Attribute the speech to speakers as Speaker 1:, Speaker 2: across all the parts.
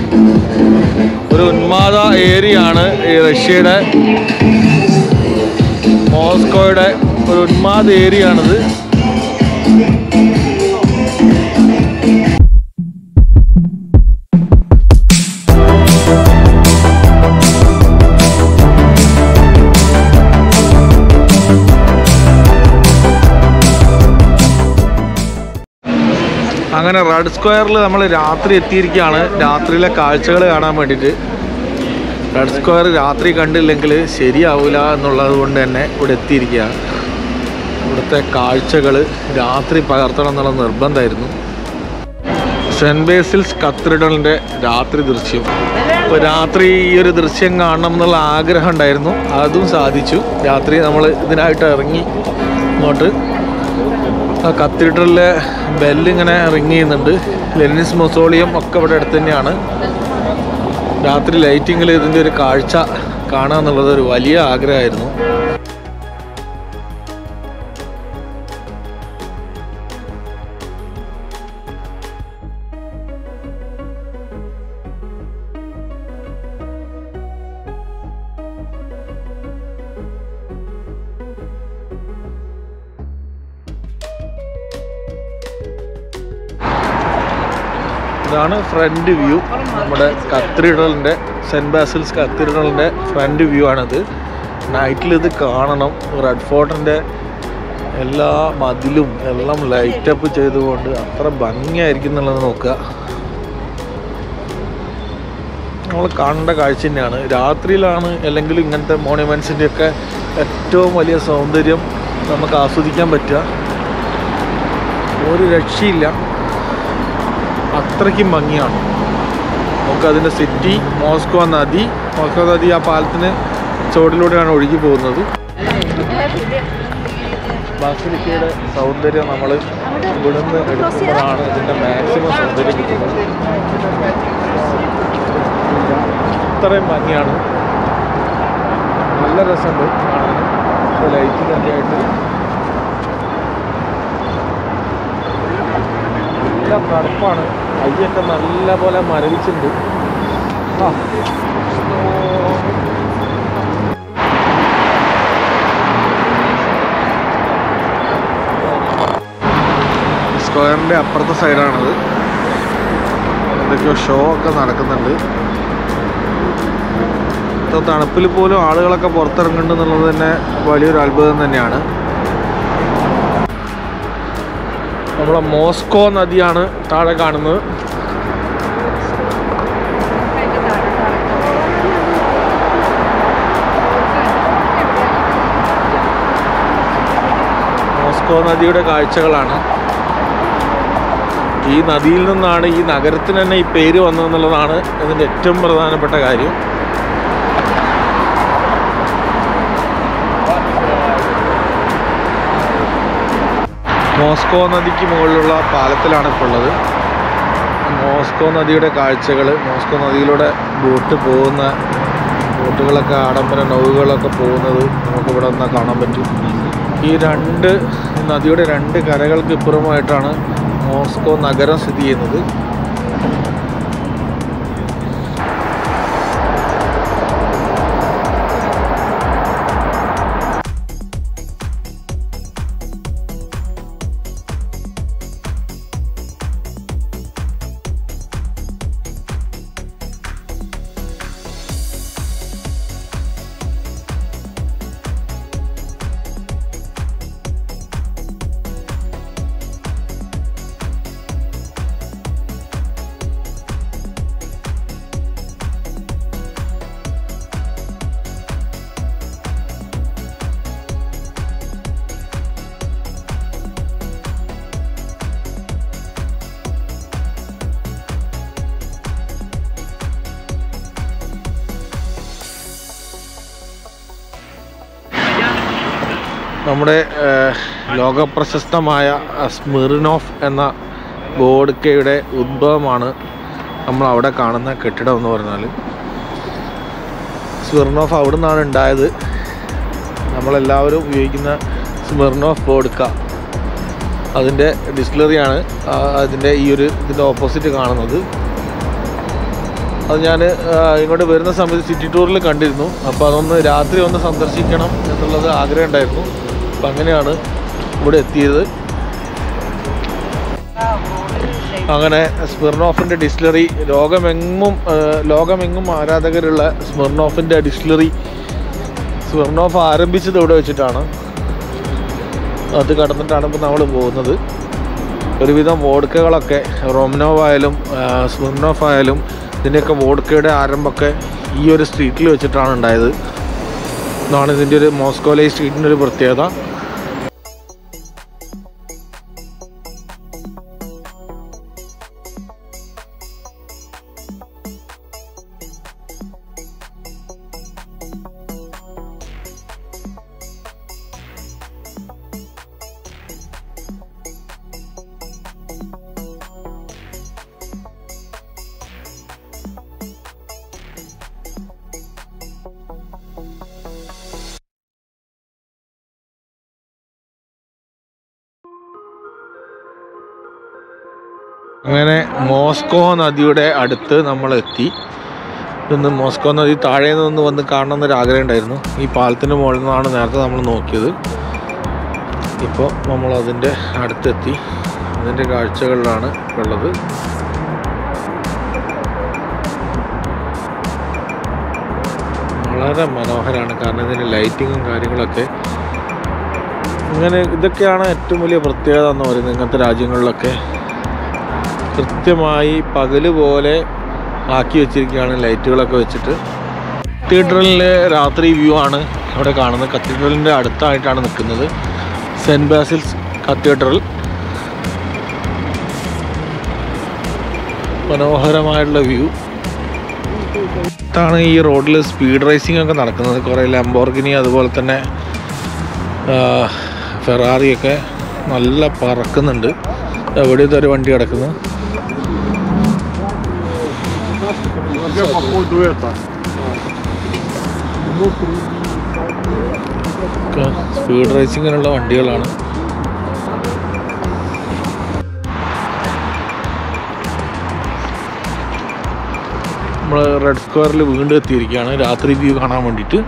Speaker 1: ഒരു ഉന്മാദ ഏരിയ ആണ് ഈ റഷ്യയുടെ മോസ്കോയുടെ ഒരു ഉന്മാദ ഏരിയ ആണിത് അങ്ങനെ റെഡ് സ്ക്വയറിൽ നമ്മൾ രാത്രി എത്തിയിരിക്കുകയാണ് രാത്രിയിലെ കാഴ്ചകൾ കാണാൻ വേണ്ടിയിട്ട് റെഡ് സ്ക്വയർ രാത്രി കണ്ടില്ലെങ്കിൽ ശരിയാവില്ല എന്നുള്ളത് കൊണ്ട് തന്നെ ഇവിടെ എത്തിയിരിക്കുകയാണ് ഇവിടുത്തെ കാഴ്ചകൾ രാത്രി പകർത്തണം എന്നുള്ള നിർബന്ധമായിരുന്നു സെൻറ്റ് ബേസിൽസ് കത്തീഡ്രലിൻ്റെ രാത്രി ദൃശ്യം അപ്പോൾ രാത്രി ഈ ഒരു ദൃശ്യം കാണണം എന്നുള്ള ആഗ്രഹം ഉണ്ടായിരുന്നു അതും സാധിച്ചു രാത്രി നമ്മൾ ഇതിനായിട്ട് ഇറങ്ങി ഇങ്ങോട്ട് ആ കത്തീഡ്രലിലെ ബെല്ലിങ്ങനെ റിങ് ചെയ്യുന്നുണ്ട് ലെനിസ് മൊസോളിയം ഒക്കെ ഇവിടെ അടുത്ത് തന്നെയാണ് രാത്രി ലൈറ്റിങ്ങിൽ ഇതിൻ്റെ ഒരു കാഴ്ച കാണുക എന്നുള്ളത് ഒരു വലിയ ആഗ്രഹമായിരുന്നു ഇതാണ് ഫ്രണ്ട് വ്യൂ നമ്മുടെ കത്തീഡ്രലിൻ്റെ സെൻറ്റ് ബാസിൽസ് കത്തീഡ്രലിൻ്റെ ഫ്രണ്ട് വ്യൂ ആണിത് നൈറ്റിൽ ഇത് കാണണം റെഡ് ഫോർട്ടിൻ്റെ എല്ലാ മതിലും എല്ലാം ലൈറ്റപ്പ് ചെയ്തുകൊണ്ട് അത്ര ഭംഗിയായിരിക്കും എന്നുള്ളത് നോക്കുക നമ്മൾ കാണേണ്ട കാഴ്ച തന്നെയാണ് രാത്രിയിലാണ് അല്ലെങ്കിൽ ഇങ്ങനത്തെ മോണുമെൻസിൻ്റെ ഒക്കെ ഏറ്റവും വലിയ സൗന്ദര്യം നമുക്ക് ആസ്വദിക്കാൻ പറ്റുക ഒരു രക്ഷയില്ല അത്രയ്ക്കും ഭംഗിയാണ് നമുക്ക് അതിൻ്റെ സിറ്റി മോസ്കോ നദി മോസ്കോ നദി ആ പാലത്തിന് ചുവടിലൂടെയാണ് ഒഴുകി പോകുന്നത് ബാസിലിക്കയുടെ സൗന്ദര്യം നമ്മൾ ഇവിടുന്ന് എടുക്കുമ്പോഴാണ് ഇതിൻ്റെ മാക്സിമം സൗന്ദര്യം കിട്ടുന്നത് അത്രയും ഭംഗിയാണ് നല്ല രസമുണ്ട് കാണാൻ ലൈറ്റിലൊക്കെ ആയിട്ട് നല്ല തണുപ്പാണ് കയ്യൊക്കെ നല്ല പോലെ മരവിച്ചിട്ടുണ്ട് ആ സ്ക്വയറിൻ്റെ അപ്പുറത്തെ സൈഡാണത് എന്തൊക്കെയോ ഷോ ഒക്കെ നടക്കുന്നുണ്ട് ഇത്ര തണുപ്പിൽ പോലും ആളുകളൊക്കെ പുറത്തിറങ്ങുന്നുണ്ട് എന്നുള്ളത് തന്നെ വലിയൊരു അത്ഭുതം തന്നെയാണ് നമ്മളെ മോസ്കോ നദിയാണ് താഴെ കാണുന്നത് മോസ്കോ നദിയുടെ കാഴ്ചകളാണ് ഈ നദിയിൽ നിന്നാണ് ഈ നഗരത്തിന് തന്നെ ഈ പേര് വന്നതെന്നുള്ളതാണ് ഇതിൻ്റെ ഏറ്റവും പ്രധാനപ്പെട്ട കാര്യം മോസ്കോ നദിക്ക് മുകളിലുള്ള പാലത്തിലാണ് ഇപ്പോൾ ഉള്ളത് മോസ്കോ നദിയുടെ കാഴ്ചകൾ മോസ്കോ നദിയിലൂടെ ബോട്ട് പോകുന്ന ബോട്ടുകളൊക്കെ ആഡംബര നൗകകളൊക്കെ പോകുന്നത് നമുക്കിവിടെ നിന്ന് കാണാൻ പറ്റും ഈ രണ്ട് നദിയുടെ രണ്ട് കരകൾക്ക് ഇപ്പുറമായിട്ടാണ് മോസ്കോ നഗരം സ്ഥിതി ചെയ്യുന്നത് നമ്മുടെ ഏഹ്, ലോകപ്രശസ്തമായ സ്മിർനോഫ് എന്ന വോഡ്ക്കയുടെ ഉദ്ഭവമാണ് നമ്മൾ അവിടെ കാണുന്ന കെട്ടിടം എന്ന് പറഞ്ഞാൽ സ്മിർനോഫ് അവിടെ നിന്നാണ് ഉണ്ടായത് നമ്മളെല്ലാവരും ഉപയോഗിക്കുന്ന സ്മിർനോഫ് വോഡ്ക്ക അതിൻ്റെ ഡിസ്റ്റിലറിയാണ് അതിൻ്റെ ഈ ഒരു ഇതിൻ്റെ ഓപ്പോസിറ്റ് കാണുന്നത് അത് ഞാൻ ഇങ്ങോട്ട് വരുന്ന സമയത്ത് സിറ്റി ടൂറിൽ കണ്ടിരുന്നു അപ്പോൾ അതൊന്ന് രാത്രി ഒന്ന് സന്ദർശിക്കണം എന്നുള്ളത് ആഗ്രഹം ഉണ്ടായിരുന്നു അപ്പം അങ്ങനെയാണ് ഇവിടെ എത്തിയത് അങ്ങനെ സ്മിർണോഫിൻ്റെ ഡിസ്റ്റിലറി ലോകമെങ്ങും ആ, ലോകമെങ്ങും ആരാധകരുള്ള സ്മിർണോഫിൻ്റെ ഡിസ്റ്റിലറി സ്മിർണോഫ് ആരംഭിച്ചത് ഇവിടെ വെച്ചിട്ടാണ് അത് കടന്നിട്ടാണ് ഇപ്പോൾ നമ്മൾ പോകുന്നത് ഒരുവിധം വോഡ്ക്കകളൊക്കെ റോമനോവ് ആയാലും ആ, സ്മിർണോഫ് ആയാലും ഇതിൻ്റെയൊക്കെ വോഡ്ക്കയുടെ ആരംഭമൊക്കെ ഈ ഒരു സ്ട്രീറ്റിൽ വെച്ചിട്ടാണ് ഉണ്ടായത് എന്നാണ് ഇതിൻ്റെ ഒരു മോസ്കോലെ സ്ട്രീറ്റിൻ്റെ ഒരു പ്രത്യേകത അങ്ങനെ മോസ്കോ നദിയുടെ അടുത്ത് നമ്മൾ എത്തി ഇന്ന് മോസ്കോ നദി താഴെ നിന്ന് വന്ന് കാണണമെന്നൊരു ആഗ്രഹം ഉണ്ടായിരുന്നു ഈ പാലത്തിൻ്റെ മുകളിൽ നിന്നാണ് നേരത്തെ നമ്മൾ നോക്കിയത് ഇപ്പോൾ നമ്മൾ അതിൻ്റെ അടുത്തെത്തി അതിൻ്റെ കാഴ്ചകളിലാണ് ഉള്ളത് വളരെ മനോഹരമാണ് കാരണം ഇതിൻ്റെ ലൈറ്റിങ്ങും കാര്യങ്ങളൊക്കെ ഇങ്ങനെ ഇതൊക്കെയാണ് ഏറ്റവും വലിയ പ്രത്യേകത എന്ന് പറയുന്നത് ഇങ്ങനത്തെ രാജ്യങ്ങളിലൊക്കെ കൃത്യമായി പകല് പോലെ ആക്കി വെച്ചിരിക്കുകയാണ് ലൈറ്റുകളൊക്കെ വെച്ചിട്ട് കത്തീഡ്രലിലെ രാത്രി വ്യൂ ആണ് ഇവിടെ കാണുന്നത് കത്തീഡ്രലിൻ്റെ അടുത്തായിട്ടാണ് നിൽക്കുന്നത് സെൻറ്റ് ബാസിൽസ് കത്തീഡ്രൽ മനോഹരമായിട്ടുള്ള വ്യൂ ാണ് ഈ റോഡിൽ സ്പീഡ് റേസിംഗ് ഒക്കെ നടക്കുന്നത് കുറേ ലംബോർഗിനി അതുപോലെ തന്നെ ഫെറാറിയൊക്കെ നല്ല പറക്കുന്നുണ്ട് എവിടെ ഇതൊരു വണ്ടി കിടക്കുന്നു സ്പീഡ് റേസിങ്ങിനുള്ള വണ്ടികളാണ് നമ്മൾ റെഡ് സ്ക്വയറിൽ വീണ്ടും എത്തിയിരിക്കുകയാണ് രാത്രി വ്യൂ കാണാൻ വേണ്ടിയിട്ട്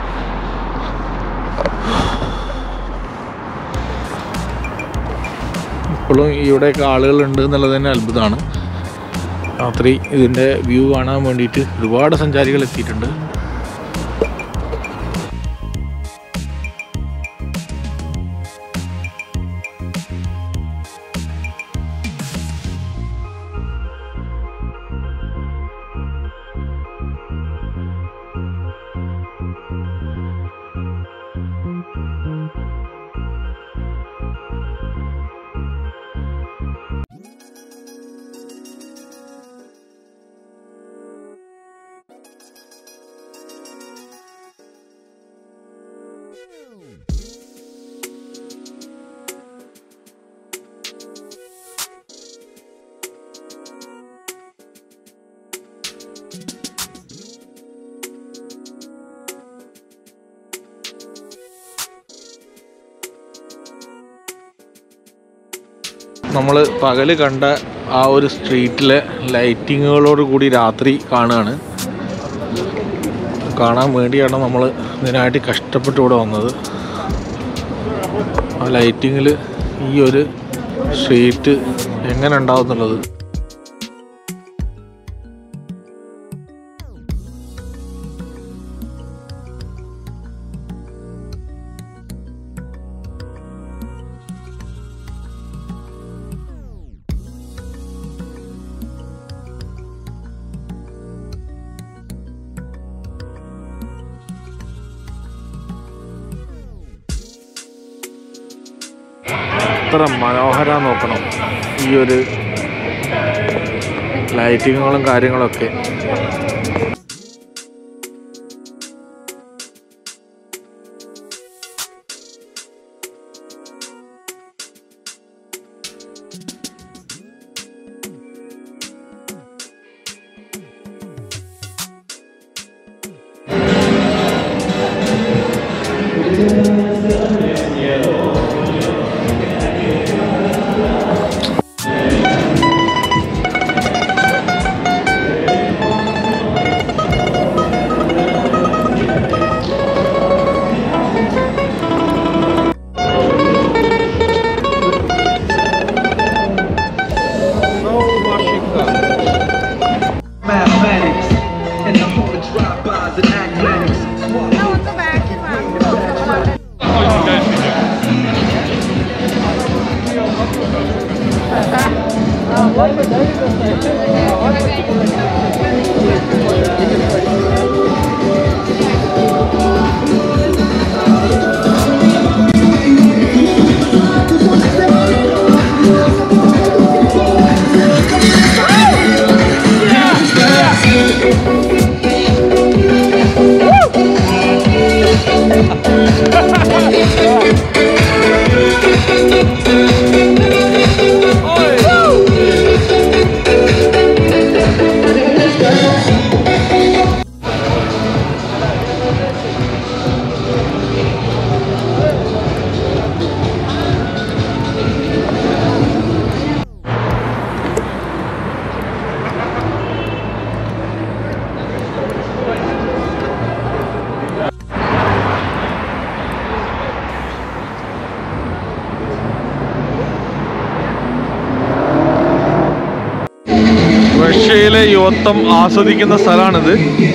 Speaker 1: ഇപ്പോഴും ഇവിടെയൊക്കെ ആളുകളുണ്ട് എന്നുള്ളത് തന്നെ അത്ഭുതമാണ് രാത്രി ഇതിൻ്റെ വ്യൂ കാണാൻ വേണ്ടിയിട്ട് ഒരുപാട് സഞ്ചാരികൾ എത്തിയിട്ടുണ്ട് നമ്മൾ പകല് കണ്ട ആ ഒരു സ്ട്രീറ്റിലെ ലൈറ്റിങ്ങുകളോട് കൂടി രാത്രി കാണുകയാണ് കാണാൻ വേണ്ടിയാണ് നമ്മൾ ഇതിനായിട്ട് കഷ്ടപ്പെട്ട് ഇവിടെ വന്നത് ആ ലൈറ്റിങ്ങിൽ ഈ ഒരു സ്ട്രീറ്റ് എങ്ങനെ ഉണ്ടാവും എന്നുള്ളത് എത്ര മനോഹര നോക്കണം ഈ ഒരു ലൈറ്റിങ്ങുകളും കാര്യങ്ങളൊക്കെ മൊത്തം ആസ്വദിക്കുന്ന സ്ഥലമാണിത്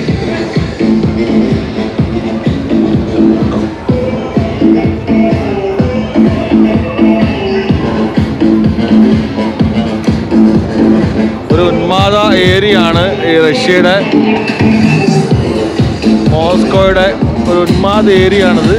Speaker 1: ഒരു ഉന്മാദ ഏരിയ ആണ് ഈ റഷ്യയുടെ മോസ്കോയുടെ ഒരു ഉന്മാദ ഏരിയ ആണിത്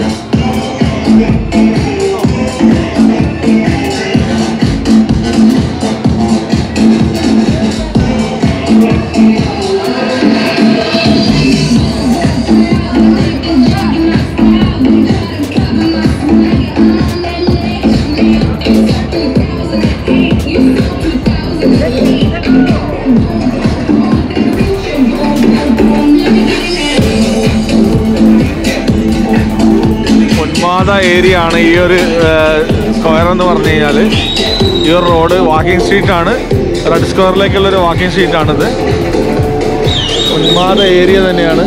Speaker 1: ഉന്മാദ ഏരിയ ആണ് ഈ ഒരു സ്ക്വയർ എന്ന് പറഞ്ഞു കഴിഞ്ഞാൽ ഈ ഒരു റോഡ് വാക്കിംഗ് സ്ട്രീറ്റ് ആണ് റെഡ് സ്ക്വയറിലേക്കുള്ള ഒരു വാക്കിംഗ് സ്ട്രീറ്റ് ആണിത് ഉന്മാദ ഏരിയ തന്നെയാണ്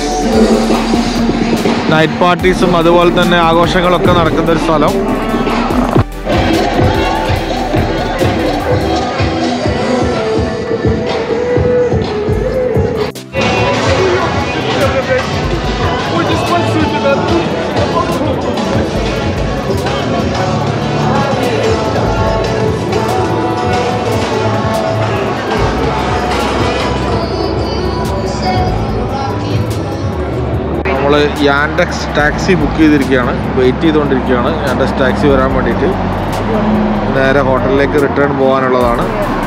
Speaker 1: നൈറ്റ് പാർട്ടീസും അതുപോലെ തന്നെ ആഘോഷങ്ങളൊക്കെ നടക്കുന്ന ഒരു സ്ഥലം നമ്മൾ യാൻഡെക്സ് ടാക്സി ബുക്ക് ചെയ്തിരിക്കുകയാണ് വെയിറ്റ് ചെയ്തുകൊണ്ടിരിക്കുകയാണ് യാൻഡെക്സ് ടാക്സി വരാൻ വേണ്ടിയിട്ട് നേരെ ഹോട്ടലിലേക്ക് റിട്ടേൺ പോകാനുള്ളതാണ്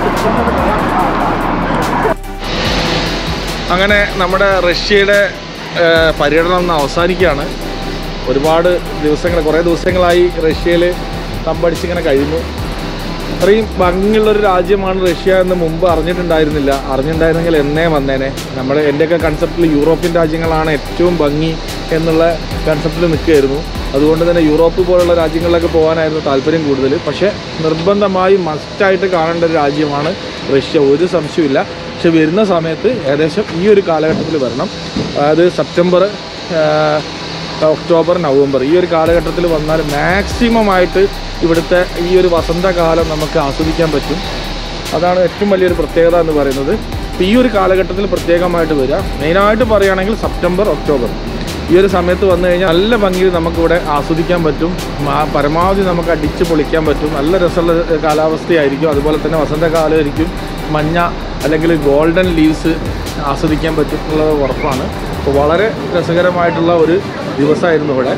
Speaker 1: അങ്ങനെ നമ്മുടെ റഷ്യയുടെ ഏഹ്, പര്യടനം ഇന്ന് അവസാനിക്കുകയാണ് ഒരുപാട് ദിവസങ്ങൾ കുറേ ദിവസങ്ങളായി റഷ്യയിൽ തമ്പടിച്ചിങ്ങനെ കഴിയുന്നു അത്രയും ഭംഗിയുള്ളൊരു രാജ്യമാണ് റഷ്യ എന്ന് മുമ്പ് അറിഞ്ഞിട്ടുണ്ടായിരുന്നില്ല അറിഞ്ഞിട്ടുണ്ടായിരുന്നെങ്കിൽ എന്നേ വന്നേനെ നമ്മൾ എൻ്റെയൊക്കെ കൺസെപ്റ്റിൽ യൂറോപ്യൻ രാജ്യങ്ങളാണ് ഏറ്റവും ഭംഗി എന്നുള്ള കൺസെപ്റ്റിൽ നിൽക്കുകയായിരുന്നു അതുകൊണ്ട് തന്നെ യൂറോപ്പ് പോലുള്ള രാജ്യങ്ങളിലൊക്കെ പോകാനായിരുന്നു താല്പര്യം കൂടുതൽ പക്ഷേ നിർബന്ധമായും മസ്റ്റായിട്ട് കാണേണ്ട ഒരു രാജ്യമാണ് റഷ്യ ഒരു സംശയമില്ല പക്ഷെ വരുന്ന സമയത്ത് ഏകദേശം ഈ ഒരു കാലഘട്ടത്തിൽ വരണം അതായത് സെപ്റ്റംബർ ഒക്ടോബർ നവംബർ ഈ ഒരു കാലഘട്ടത്തിൽ വന്നാൽ മാക്സിമം ആയിട്ട് ഇവിടുത്തെ ഈ ഒരു വസന്തകാലം നമുക്ക് ആസ്വദിക്കാൻ പറ്റും അതാണ് ഏറ്റവും വലിയൊരു പ്രത്യേകത എന്ന് പറയുന്നത് അപ്പോൾ ഈ ഒരു കാലഘട്ടത്തിൽ പ്രത്യേകമായിട്ട് വരിക മെയിനായിട്ട് പറയുകയാണെങ്കിൽ സെപ്റ്റംബർ ഒക്ടോബർ ഈ ഒരു സമയത്ത് വന്നു കഴിഞ്ഞാൽ നല്ല ഭംഗിയിൽ നമുക്കിവിടെ ആസ്വദിക്കാൻ പറ്റും മാ- പരമാവധി നമുക്ക് അടിച്ച് പൊളിക്കാൻ പറ്റും നല്ല രസമുള്ള ഏഹ്, കാലാവസ്ഥയായിരിക്കും അതുപോലെ തന്നെ വസന്തകാലമായിരിക്കും മഞ്ഞ അല്ലെങ്കിൽ ഗോൾഡൻ ലീവ്സ് ആസ്വദിക്കാൻ പറ്റും എന്നുള്ളത് ഉറപ്പാണ് അപ്പോൾ വളരെ രസകരമായിട്ടുള്ള ഒരു ദിവസമായിരുന്നു ഇവിടെ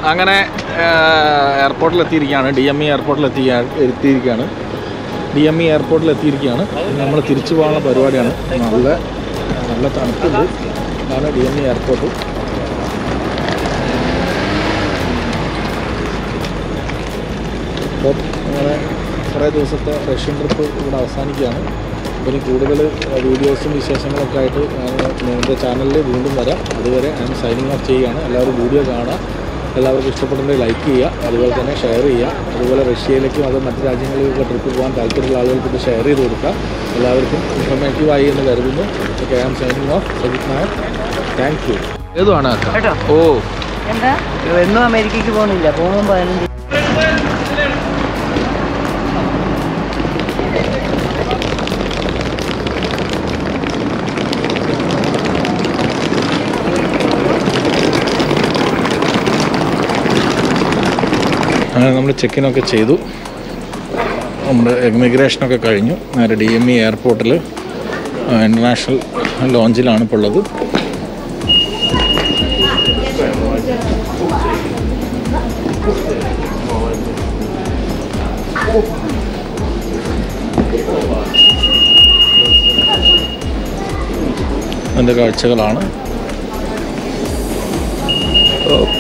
Speaker 1: അങ്ങനെ എയർപോർട്ടിൽ എത്തിയിരിക്കുകയാണ് ഡി എം ഇ എയർപോർട്ടിൽ എത്തി എത്തിയിരിക്കുകയാണ് ഡി എം ഇ എയർപോർട്ടിൽ എത്തിയിരിക്കുകയാണ് നമ്മൾ തിരിച്ചു പോകാനുള്ള പരിപാടിയാണ് നല്ല നല്ല തണുപ്പുണ്ട് ഇതാണ് ഡി എം ഇ എയർപോർട്ട് അപ്പോൾ അങ്ങനെ കുറേ ദിവസത്തെ റഷ്യൻ ട്രിപ്പ് ഇവിടെ അവസാനിക്കുകയാണ് അപ്പോൾ ഇനി കൂടുതൽ വീഡിയോസും വിശേഷങ്ങളൊക്കെ ആയിട്ട് ഞാൻ എൻ്റെ ചാനലിൽ വീണ്ടും വരാം അതുവരെ ഞാൻ സൈനിങ് ഓഫ് ചെയ്യുകയാണ് എല്ലാവരും വീഡിയോ കാണുക എല്ലാവർക്കും ഇഷ്ടപ്പെടുന്നത് ലൈക്ക് ചെയ്യുക അതുപോലെ തന്നെ ഷെയർ ചെയ്യുക അതുപോലെ റഷ്യയിലേക്കും അത് മറ്റ് രാജ്യങ്ങളിലേക്കൊക്കെ ട്രിപ്പ് പോകാൻ താല്പര്യമുള്ള ആളുകൾക്ക് ഇത് ഷെയർ ചെയ്ത് കൊടുക്കുക എല്ലാവർക്കും ഇൻഫർമേറ്റീവായി എന്ന് കരുതുന്നു okay I am signing off Sajith Nair thank you ഏതുമാണ് അക്ക
Speaker 2: കേട്ടോ
Speaker 1: ഓ
Speaker 2: എന്താ എന്നും അമേരിക്കക്ക് പോകുന്നില്ല പോകുമ്പോൾ പതിനഞ്ച്
Speaker 1: അങ്ങനെ നമ്മൾ ചെക്കിനൊക്കെ ചെയ്തു നമ്മുടെ എമിഗ്രേഷനൊക്കെ കഴിഞ്ഞു നേരെ ഡി എം ഇ എയർപോർട്ടിൽ ഇൻ്റർനാഷണൽ ലോഞ്ചിലാണ് ഇപ്പോൾ ഉള്ളത് അതിൻ്റെ കാഴ്ചകളാണ് ഓ